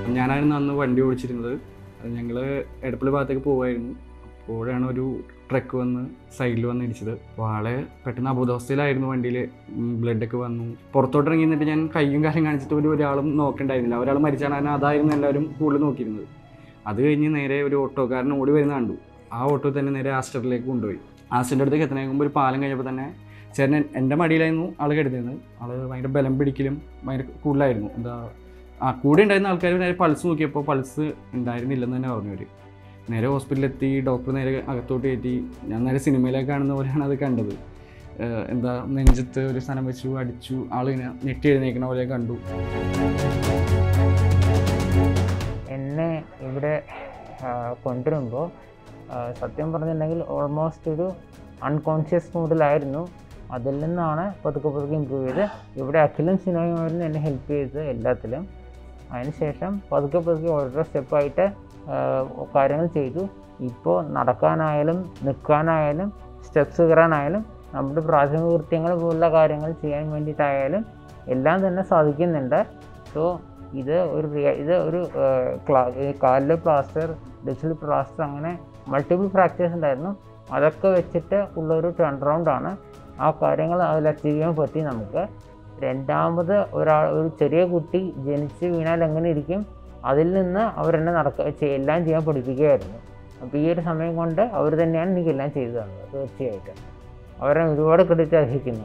ഞാനായിരുന്നു അന്ന് വണ്ടി ഓടിച്ചിരുന്നത് ഞങ്ങൾ എടപ്പള്ളി ഭാഗത്തേക്ക് പോവായിരുന്നു അപ്പോഴാണ് ഒരു ട്രക്ക് വന്ന് സൈഡിൽ വന്ന് ഇടിച്ചത് അപ്പോൾ ആളെ പെട്ടെന്ന് അബോധാവസ്ഥയിലായിരുന്നു വണ്ടിയിൽ ബ്ലഡൊക്കെ വന്നു പുറത്തോട്ട് ഇറങ്ങി നിന്നിട്ട് ഞാൻ കയ്യും കാര്യം കാണിച്ചിട്ട് ഒരു ഒരാളും നോക്കണ്ടായിരുന്നില്ല ഒരാൾ മരിച്ചാണ് കാരണം അതായിരുന്നു എല്ലാവരും കൂടുതൽ നോക്കിയിരുന്നത് അത് കഴിഞ്ഞ് നേരെ ഒരു ഓട്ടോക്കാരൻ ഓടി വരുന്ന കണ്ടു ആ ഓട്ടോ തന്നെ നേരെ ആസ്റ്ററിലേക്ക് കൊണ്ടുപോയി ആസ്റ്ററിൻ്റെ അടുത്തേക്ക് എത്തുന്നതിന് മുമ്പ് ഒരു പാലം കഴിഞ്ഞപ്പോൾ തന്നെ ചേട്ടൻ എൻ്റെ മടിയിലായിരുന്നു ആൾ കിടന്നിരുന്നത് ആൾ ഭയങ്കര ബലം പിടിക്കലും ഭയങ്കര കൂടുതലായിരുന്നു എന്താ ആ കൂടെ ഉണ്ടായിരുന്ന ആൾക്കാർ നേരെ പൾസ് നോക്കിയപ്പോൾ പൾസ് ഉണ്ടായിരുന്നില്ലെന്ന് തന്നെ പറഞ്ഞു അവർ നേരെ ഹോസ്പിറ്റലിലെത്തി ഡോക്ടർ നേരെ അകത്തോട്ട് കയറ്റി ഞാൻ നേരെ സിനിമയിലൊക്കെ കാണുന്ന പോലെയാണ് അത് കണ്ടത് ഏഹ് എന്താ നെഞ്ചത്ത് ഒരു സ്ഥലം വെച്ചു അടിച്ചു ആളിങ്ങനെ ഞെട്ടി എഴുന്നേക്കണ പോലെ കണ്ടു എന്നെ ഇവിടെ കൊണ്ടുവരുമ്പോൾ സത്യം പറഞ്ഞിട്ടുണ്ടെങ്കിൽ ഓൾമോസ്റ്റ് ഒരു അൺകോൺഷ്യസ് മൂഡിലായിരുന്നു അതിൽ നിന്നാണ് പതുക്കെ പതുക്കെ ഇമ്പ്രൂവ് ചെയ്ത് ഇവിടെ അഖിലും സിനിമയായിരുന്നു എന്നെ ഹെൽപ്പ് ചെയ്തത് എല്ലാത്തിലും അതിനുശേഷം പതുക്കെ പതുക്കെ ഓരോ സ്റ്റെപ്പായിട്ട് കാര്യങ്ങൾ ചെയ്തു ഇപ്പോൾ നടക്കാനായാലും നിൽക്കാനായാലും സ്റ്റെപ്സ് കയറാനായാലും നമ്മുടെ പ്രാഥമിക കൃത്യങ്ങൾ പോലുള്ള കാര്യങ്ങൾ ചെയ്യാൻ വേണ്ടിയിട്ടായാലും എല്ലാം തന്നെ സാധിക്കുന്നുണ്ട് സോ ഇത് ഒരു റിയ- ഇത് ഒരു കാലിൽ പ്ലാസ്റ്റർ ഡിജിറ്റൽ പ്ലാസ്റ്റർ അങ്ങനെ മൾട്ടിപ്പിൾ ഫ്രാക്ചേഴ്സ് ഉണ്ടായിരുന്നു അതൊക്കെ വെച്ചിട്ട് ഉള്ളൊരു ടേൺ റൗണ്ടാണ് ആ കാര്യങ്ങൾ അതിൽ അച്ചീവ് ചെയ്യാൻ പറ്റി നമുക്ക് രണ്ടാമത് ഒരാൾ ഒരു ചെറിയ കുട്ടി ജനിച്ച് വീണാൽ എങ്ങനെ ഇരിക്കും അതിൽ നിന്ന് അവരെന്നെ നടക്ക ചെ- എല്ലാം ചെയ്യാൻ പഠിപ്പിക്കുകയായിരുന്നു അപ്പോൾ ഈ ഒരു സമയം കൊണ്ട് അവർ തന്നെയാണ് എനിക്കെല്ലാം ചെയ്തു തന്നത് തീർച്ചയായിട്ടും അവരെ ഒരുപാട് ക്രെഡിറ്റ് അർഹിക്കുന്നു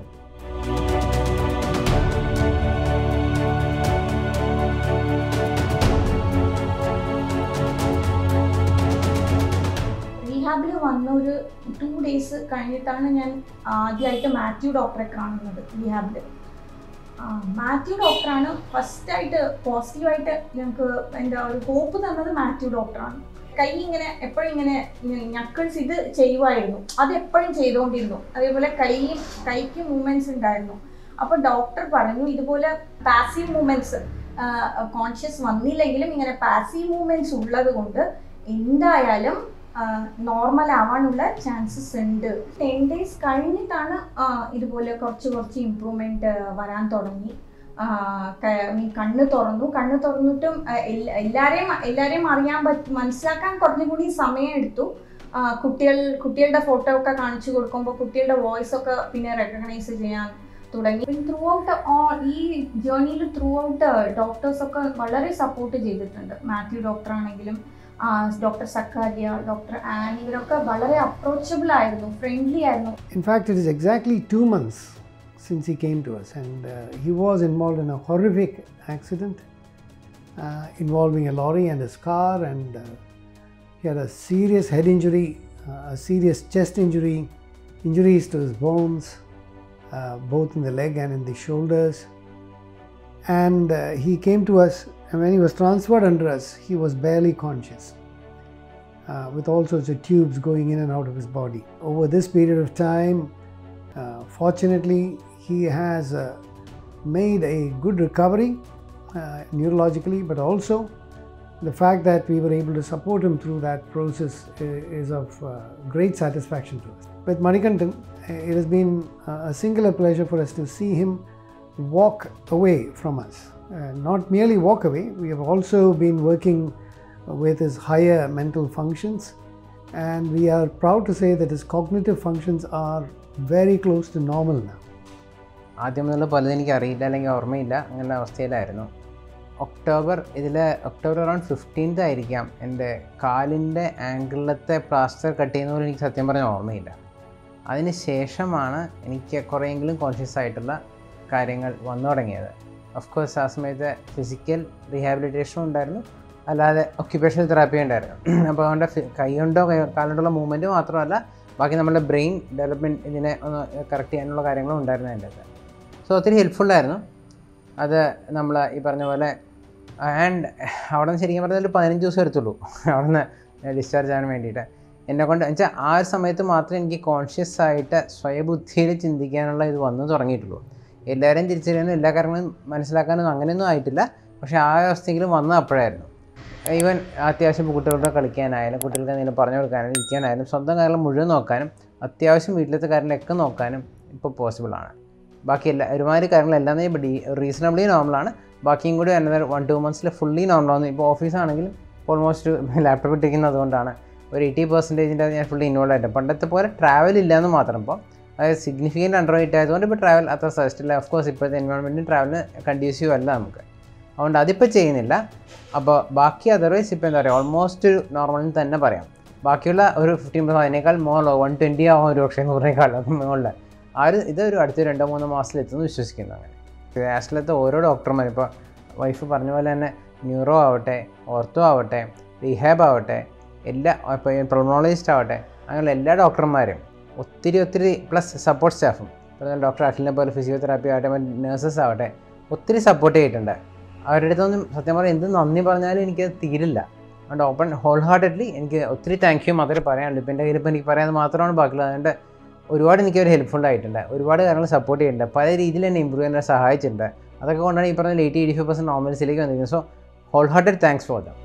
റീഹാബിൽ വന്ന ഒരു ടു ഡേയ്സ് കഴിഞ്ഞിട്ടാണ് ഞാൻ ആദ്യമായിട്ട് മാത്യു ഡോക്ടറെ കാണുന്നത് റീഹാബിൽ മാത്യു ഡോക്ടറാണ് ഫസ്റ്റായിട്ട് പോസിറ്റീവായിട്ട് ഞങ്ങൾക്ക് എന്താ ഒരു ഹോപ്പ് തന്നത് മാത്യു ഡോക്ടറാണ് കൈ ഇങ്ങനെ എപ്പോഴും ഇങ്ങനെ ഞക്കിൾസ് ഇത് ചെയ്യുമായിരുന്നു അത് എപ്പോഴും ചെയ്തുകൊണ്ടിരുന്നു അതേപോലെ കൈയും കൈക്ക് മൂവ്മെന്റ്സ് ഉണ്ടായിരുന്നു അപ്പോൾ ഡോക്ടർ പറഞ്ഞു ഇതുപോലെ പാസീവ് മൂവ്മെന്റ്സ് കോൺഷ്യസ് വന്നില്ലെങ്കിലും ഇങ്ങനെ പാസീവ് മൂവ്മെന്റ്സ് ഉള്ളത് കൊണ്ട് എന്തായാലും നോർമൽ ആവാനുള്ള ചാൻസസ് ഉണ്ട് ടെൻ ഡേയ്സ് കഴിഞ്ഞിട്ടാണ് ആ, ഇതുപോലെ കുറച്ച് കുറച്ച് ഇമ്പ്രൂവ്മെന്റ് വരാൻ തുടങ്ങി ആ, ക- മീൻ കണ്ണ് തുറന്നു കണ്ണ് തുറന്നിട്ടും ആ, എല്ലാ- എല്ലാരെയും എല്ലാരെയും അറിയാൻ പറ്റ മനസ്സിലാക്കാൻ കുറഞ്ഞും കൂടി സമയം എടുത്തു ആ, കുട്ടികൾ കുട്ടികളുടെ ഫോട്ടോ ഒക്കെ കാണിച്ചു കൊടുക്കുമ്പോൾ കുട്ടികളുടെ വോയിസ് ഒക്കെ പിന്നെ റെക്കഗ്നൈസ് ചെയ്യാൻ തുടങ്ങി ത്രൂ ഔട്ട് ഈ ജേർണിയിൽ ത്രൂ ഔട്ട് ഡോക്ടേഴ്സ് ഒക്കെ വളരെ സപ്പോർട്ട് ചെയ്തിട്ടുണ്ട് മാത്യു ഡോക്ടർ ആണെങ്കിലും ഡോക്ടർ സക്കാരിയ ഡോക്ടർ ആൻ ഇവരൊക്കെ വളരെ അപ്രോച്ചബിൾ ആയിരുന്നു ഫ്രണ്ട്ലി ആയിരുന്നു In fact, it is exactly two months since he came to us, and uh, he was involved in a horrific accident uh, involving a lorry and his car, and uh, he had a serious head injury, uh, a serious chest injury, injuries to his bones, uh, both in the leg and in the shoulders. And uh, he came to us, and when he was transferred under us, he was barely conscious uh, with all sorts of tubes going in and out of his body. Over this period of time, uh, fortunately, he has uh, made a good recovery uh, neurologically, but also the fact that we were able to support him through that process i- is of uh, great satisfaction to us. With Manikantan, uh, it has been uh, a singular pleasure for us to see him walk away from us. Uh, not merely walk away, we have also been working with his higher mental functions, and we are proud to say that his cognitive functions are very close to normal now. ആദ്യം മുതൽ പലതും എനിക്ക് അറിയില്ല അല്ലെങ്കിൽ ഓർമ്മയില്ല അങ്ങനെ അവസ്ഥയിലായിരുന്നു October ഇതിൽ ഒക്ടോബർ അറൗണ്ട് ഫിഫ്റ്റീൻത്ത് ആയിരിക്കാം എൻ്റെ കാലിൻ്റെ ആംഗിളിലത്തെ പ്ലാസ്റ്റർ കട്ട് ചെയ്യുന്ന പോലെ എനിക്ക് സത്യം പറഞ്ഞാൽ ഓർമ്മയില്ല അതിന് ശേഷമാണ് എനിക്ക് കുറേയെങ്കിലും കോൺഷ്യസ് ആയിട്ടുള്ള കാര്യങ്ങൾ വന്നു തുടങ്ങിയത് ഓഫ് കോഴ്സ് ആ സമയത്ത് ഫിസിക്കൽ റീഹാബിലിറ്റേഷനും ഉണ്ടായിരുന്നു അല്ലാതെ ഒക്യുപ്പേഷണൽ തെറാപ്പി ഉണ്ടായിരുന്നു അപ്പോൾ അതുകൊണ്ട് ഫി- കൈ കൊണ്ടോ കൈ- കാലുകൊണ്ടുള്ള മൂവ്മെൻറ്റ് മാത്രമല്ല ബാക്കി നമ്മുടെ ബ്രെയിൻ ഡെവലപ്മെൻറ്റ് ഇതിനെ ഒന്ന് കറക്റ്റ് ചെയ്യാനുള്ള കാര്യങ്ങളും ഉണ്ടായിരുന്നു അതിൻ്റെ അകത്ത് സോ ഒത്തിരി ഹെൽപ്ഫുള്ളായിരുന്നു അത് നമ്മൾ ഈ പറഞ്ഞ പോലെ ആൻഡ് അവിടെ നിന്ന് ശരിക്കും പറഞ്ഞാൽ ഒരു പതിനഞ്ച് ദിവസം എടുത്തുള്ളൂ അവിടെ നിന്ന് ഡിസ്ചാർജ് ആകാൻ വേണ്ടിയിട്ട് എന്നെ കൊണ്ട് വെച്ചാൽ ആ ഒരു സമയത്ത് മാത്രമേ എനിക്ക് കോൺഷ്യസ് ആയിട്ട് സ്വയബുദ്ധിയിൽ ചിന്തിക്കാനുള്ള ഇത് വന്നു തുടങ്ങിയിട്ടുള്ളൂ എല്ലാവരും തിരിച്ചറിയാനും എല്ലാ കാര്യങ്ങളും മനസ്സിലാക്കാനൊന്നും അങ്ങനെയൊന്നും ആയിട്ടില്ല പക്ഷേ ആ അവസ്ഥയെങ്കിലും വന്നത് അപ്പോഴായിരുന്നു ഈവൻ അത്യാവശ്യം കുട്ടികളുടെ കളിക്കാനായാലും കുട്ടികൾക്ക് എന്തെങ്കിലും പറഞ്ഞു കൊടുക്കാനായാലും ഇരിക്കാനായാലും സ്വന്തം കാര്യങ്ങൾ മുഴുവൻ നോക്കാനും അത്യാവശ്യം വീട്ടിലത്തെ കാര്യങ്ങളൊക്കെ നോക്കാനും ഇപ്പോൾ പോസിബിളാണ് ബാക്കി എല്ലാ ഒരുമാതിരി കാര്യങ്ങളെല്ലാം തന്നെ റീസണബിളി നോർമലാണ് ബാക്കിയും കൂടി അനദർ വൺ ടു മന്ത്സിൽ ഫുള്ളി നോർമലാവുന്നു ഇപ്പോൾ ഓഫീസാണെങ്കിലും ഓൾമോസ്റ്റ് ലാപ്ടോപ്പ് ഇട്ടിരിക്കുന്നത് അതുകൊണ്ടാണ് ഒരു എയ്റ്റി പെർസെൻറ്റേജിൻ്റെ ഞാൻ ഫുള്ളി ഇൻവോൾവ് ആയിട്ട് പണ്ടത്തെ പോലെ ട്രാവൽ ഇല്ല എന്ന് മാത്രം ഇപ്പോൾ അതായത് സിഗ്നിഫിക്കൻ്റ് അണ്ടർ വെയിറ്റ് ആയതുകൊണ്ട് ഇപ്പോൾ ട്രാവൽ അത്ര സജസ്റ്റ് ഇല്ല ഓഫ് കോഴ്സ് ഇപ്പോഴത്തെ എൻവയോൺമെൻറ്റും ട്രാവലിന് കണ്ടീസീവ് അല്ല നമുക്ക് അതുകൊണ്ട് അതിപ്പോൾ ചെയ്യുന്നില്ല അപ്പോൾ ബാക്കി അതർവൈസ് ഇപ്പോൾ എന്താ പറയുക ഓൾമോസ്റ്റ് ഒരു നോർമലിൽ തന്നെ പറയാം ബാക്കിയുള്ള ഒരു ഫിഫ്റ്റീൻ പെർസെൻറ്റ് അതിനേക്കാൾ മോളോ വൺ ട്വൻറ്റി ആവും ഒരു പക്ഷേ നൂറിനേക്കാൾ മുകളിൽ ആ ഒരു ഇതൊരു അടുത്ത രണ്ടോ മൂന്നോ മാസത്തിൽ എത്തുമെന്ന് വിശ്വസിക്കുന്നു അങ്ങനെ നാഷണലത്തെ ഓരോ ഡോക്ടർമാർ ഇപ്പോൾ വൈഫ് പറഞ്ഞ പോലെ തന്നെ ന്യൂറോ ആവട്ടെ ഓർത്തോ ആവട്ടെ റീഹാബ് ആവട്ടെ എല്ലാ ഇപ്പോൾ പ്രൊമോളജിസ്റ്റ് ആവട്ടെ അങ്ങനെയുള്ള എല്ലാ ഡോക്ടർമാരും ഒത്തിരി ഒത്തിരി പ്ലസ് സപ്പോർട്ട് സ്റ്റാഫും ഇപ്പോൾ ഡോക്ടർ അഖിലിനെ പോലെ ഫിസിയോതെറാപ്പി ആവട്ടെ നേഴ്സസ് ആവട്ടെ ഒത്തിരി സപ്പോർട്ട് ചെയ്തിട്ടുണ്ട് അവരുടെ അടുത്തൊന്നും സത്യം പറഞ്ഞാൽ എന്ത് നന്ദി പറഞ്ഞാലും എനിക്ക് തീരില്ല അതുകൊണ്ട് ഓപ്പൺ ഹോൾ ഹാർട്ടഡ്ലി എനിക്ക് ഒത്തിരി താങ്ക് യു മാത്രമേ പറയാനുള്ളൂ ഇപ്പം എൻ്റെ കയ്യിൽ ഇപ്പോൾ എനിക്ക് പറയാൻ മാത്രമാണ് ബാക്കിയുള്ളത് അതുകൊണ്ട് ഒരുപാട് എനിക്ക് ഒരു ഹെൽപ്ഫുൾ ആയിട്ടുണ്ട് ഒരുപാട് കാര്യങ്ങൾ സപ്പോർട്ട് ചെയ്യുന്നുണ്ട് പല രീതിയിൽ എന്നെ ഇമ്പ്രൂവ് ചെയ്യാൻ സഹായിച്ചിട്ടുണ്ട് അതൊക്കെ കൊണ്ടാണ് ഈ പറഞ്ഞ എയ്റ്റി എയ്റ്റി ഫൈവ് പെർസെൻറ്റ് നോർമൽസിലേക്ക് വന്നിരിക്കുന്നത് so wholehearted thanks for dum